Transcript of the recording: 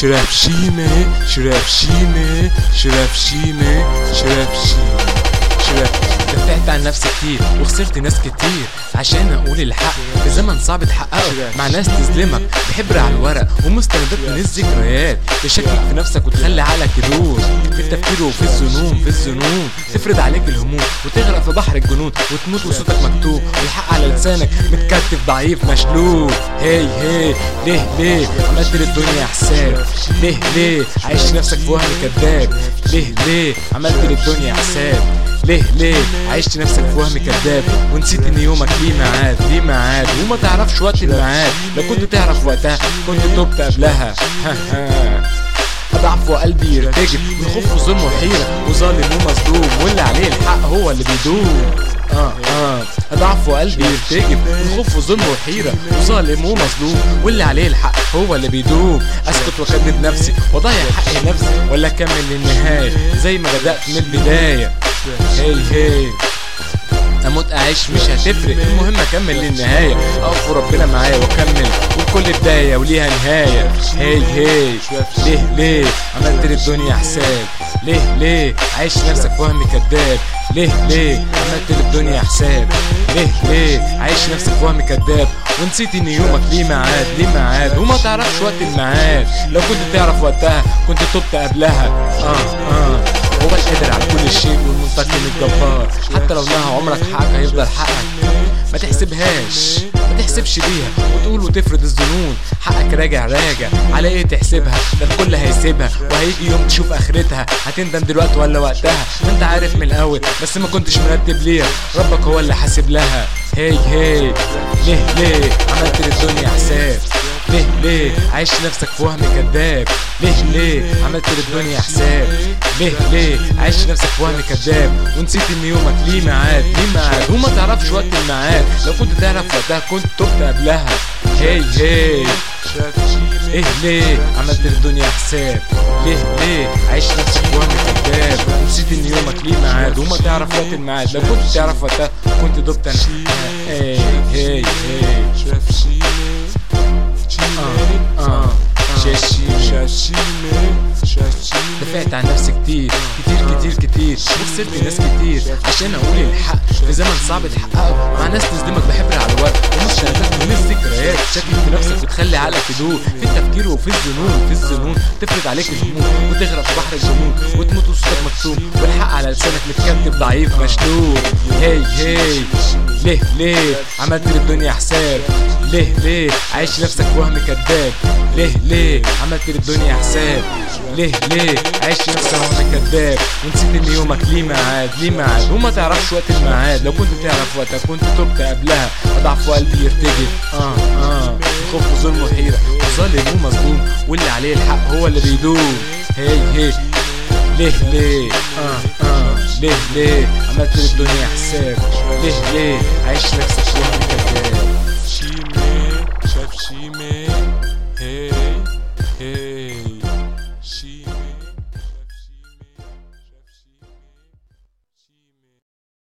شرفشيمة شرفشيمة شرفشيمة شرفشيمة شرف دافعت عن نفسي كتير وخسرت ناس كتير عشان اقول الحق في زمن صعب تحققه مع ناس تظلمك بحبر على الورق ومستندات من الذكريات تشكك في نفسك وتخلي عقلك يدور في التفكير وفي الذنوب في الذنوب تفرض عليك الهموم وتغرق في بحر الجنون وتموت وصوتك مكتوب والحق على لسانك متكتف ضعيف مشلول هي هي ليه ليه عملت للدنيا حساب ليه ليه عايش نفسك في وهم كذاب ليه ليه عملت للدنيا حساب ليه ليه عشت نفسك في وهم كذاب ونسيت ان يومك ليه ميعاد ليه ميعاد وما تعرفش وقت الميعاد لو كنت تعرف وقتها كنت تبت قبلها ها ها اضعف وقلبي يرتجف من خوف وظلم وحيرة وظالم ومظلوم واللي عليه الحق هو اللي بيدوم اه اه اضعف وقلبي يرتجف من خوف وظلم وحيرة وظالم ومظلوم واللي عليه الحق هو اللي بيدوم اسكت واكذب نفسي واضيع حق نفسي ولا اكمل للنهاية زي ما بدأت من البداية هي هي اموت اعيش مش هتفرق المهم اكمل للنهاية اقف وربنا معايا واكمل وكل بداية وليها نهاية هي هي ليه ليه عملت للدنيا حساب ليه ليه عايش نفسك في وهم كداب ليه ليه عملت للدنيا حساب ليه ليه عايش نفسك في وهم كداب ونسيت ان يومك ليه ميعاد ليه ميعاد وما تعرفش وقت الميعاد لو كنت تعرف وقتها كنت تبت قبلها اه اه هو القادر على كل شيء والمنتقم الجبار حتى لو نهى عمرك حقك هيفضل حقك ما تحسبهاش ما تحسبش بيها وتقول وتفرض الظنون حقك راجع راجع على ايه تحسبها ده الكل هيسيبها وهيجي يوم تشوف اخرتها هتندم دلوقتي ولا وقتها ما انت عارف من الاول بس ما كنتش مرتب ليها ربك هو اللي حاسب لها هي هي ليه ليه عملت للدنيا حساب ليه ليه عايش نفسك في وهم كذاب ليه ليه عملت للدنيا حساب ليه ليه عايش نفسك في وهم كذاب ونسيت ان يومك ليه ميعاد ليه ميعاد وما تعرفش وقت الميعاد لو كنت تعرف وقتها كنت تبت قبلها هي هي ايه ليه عملت للدنيا حساب ليه ليه عايش نفسك في وهم كذاب ونسيت ان يومك ليه ميعاد وما تعرف وقت الميعاد لو كنت تعرف وقتها كنت دبت انا هي هي هي اه اه دفعت عن نفسي كتير كتير كتير كتير وخسرت ناس كتير عشان اقول الحق في زمن صعب تحققه مع ناس تظلمك بحبر على الورق ومستندات من الذكريات شكلك في نفسك وتخلي عقلك يدور في التفكير وفي الذنون في الذنون تفرض عليك الهموم وتغرق في بحر الجنون وتموت وصوتك مكتوم والحق على لسانك متكتف ضعيف مشلول هي هي ليه ليه عملت للدنيا حساب ليه ليه عايش نفسك في وهم كذاب ليه ليه عملت للدنيا حساب ليه ليه عايش نفسك في وهم كذاب ونسيت ان يومك ليه ميعاد ليه ميعاد وما تعرفش وقت الميعاد لو كنت تعرف وقتها كنت تبت قبلها اضعف وقلبي يرتجف اه اه خوف وظلم وحيرة وظالم ومظلوم واللي عليه الحق هو اللي بيدوم هي هي ليه ليه اه اه ليه ليه عملت للدنيا حساب ليه ليه عايش نفسك في وهم كذاب شيمة شاف شيمة هي هي